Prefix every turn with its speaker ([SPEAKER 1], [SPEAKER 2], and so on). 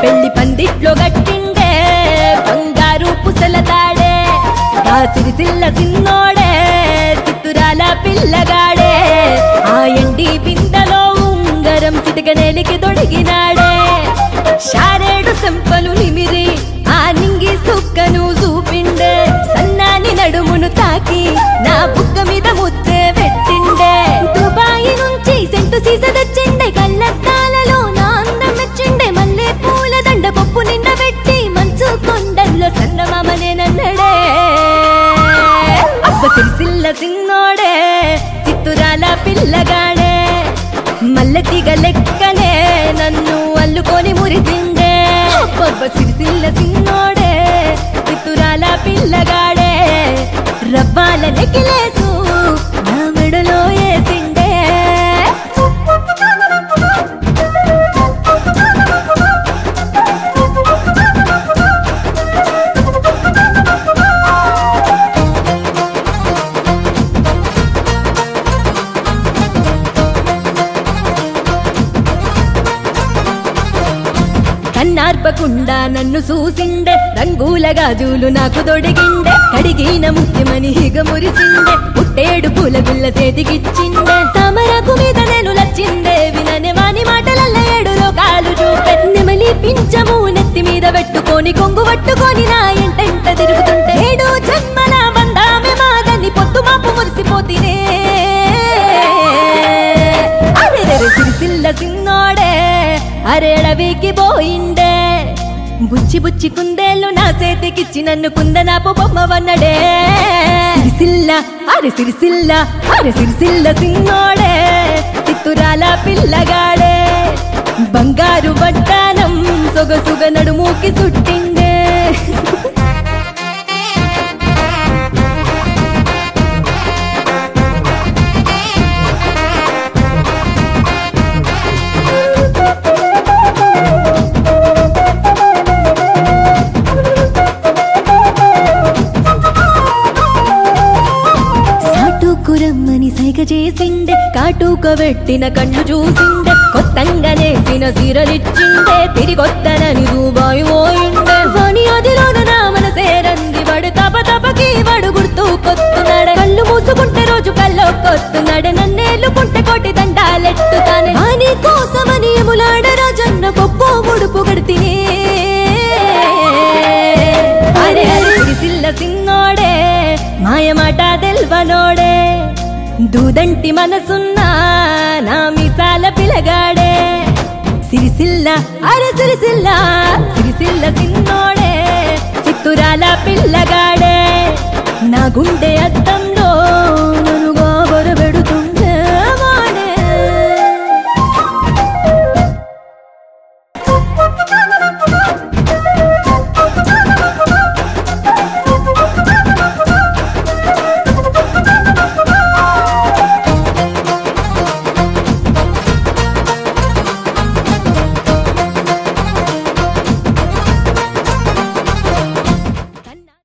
[SPEAKER 1] పెళ్లి పందిట్లో గట్టిండే బంగారు పుసలతాడే కాసిరిసిల్ల సిన్నోడే చిత్తురాల పిల్లగాడే ఆ ఎండి బిందెలో ఉంగరం చిటికనేలికి తొడిగినాడే షారేడు సంపలు నిమిరి ఆ నింగి సుక్కను చూపిండే సన్నాని నడుమును తాకి నా బుగ్గ మీద ముద్దే పెట్టిండే దుబాయి నుంచి సెంటు సీస తెచ్చిండే కళ్ళద్దాలలో నా అందం మెచ్చిండే మల్లె పూల దండ పప్పు నిండ పెట్టి మంచు కొండల్లో సన్నమామనే నన్నడే అబ్బ సిరిసిల్ల సిన్నోడే చిత్తురాల పిల్లగాడే మల్లెతిగ లెక్కనే నన్ను అల్లుకొని మురిసిండే అబ్బబ్బ సిరిసిల్ల సిన్నోడే చిత్తురాల పిల్లగాడే రవ్వాల నెకిలేసు నా మెడలో ఏసిండే కన్నార్పకుండా నన్ను చూసిండే రంగుల గాజులు నాకు దొడిగిండే కడిగిన ముత్యమని హిగ మురిసిండే పుట్టేడు పూల గుల్ల చేతికిచ్చిండే తమరకు మీద నేను లచ్చిందే వినని వాని మాటలల్ల ఏడు లోకాలు చూపే నెమలి పించము నెత్తి మీద పెట్టుకొని కొంగు పట్టుకొని నా ఎంటెంట తిరుగుతుంటే ఏడు జన్మల బంధామే మాదని పొత్తు మాపు మురిసిపోతినే అరెరెరె సిరిసిల్ల సిన్నోడే అరేడవికి పోయిండే బుచ్చి బుచ్చి కుందేళ్ళు నా చేతికిచ్చి నన్ను కుందనాపు బొమ్మవన్నడే సిరిసిల్ల అరే సిరిసిల్ల అరే సిరిసిల్ల సిన్నోడే చిత్తురాల పిల్లగాడే బంగారు వడ్డానం సొగసుగ నడుముకి చుట్టిండే సాటుకురమ్మని సైగ చేసిండే కాటుక పెట్టిన కళ్ళు చూసిండే కొత్తంగా నేసిన సీరలిచ్చిండే తిరిగొత్తనని దూబాయి పోయిండే వాణి అదిలోన నా మనసేరంది వాడు తప తపకి వాడు గుర్తు కొత్తున్నాడు కళ్ళు మూసుకుంటే రోజు కల్లో కొత్తున్నాడు నన్నేలుకుంటే కోటి దండాలెట్టుతానే వాని కోసమని ఎములాడ రాజన్న గొప్ప ముడుపు గడితినే అరే అరే సిరిసిల్ల సిన్నోడే మాయమాట తెల్వనోడే దూదంటి మనసున్నా నా మిసాల పిలగాడే సిరిసిల్ల అరే సిరిసిల్ల సిరిసిల్ల సిన్నోడే చిత్తురాల పిల్లగాడే నా గుండె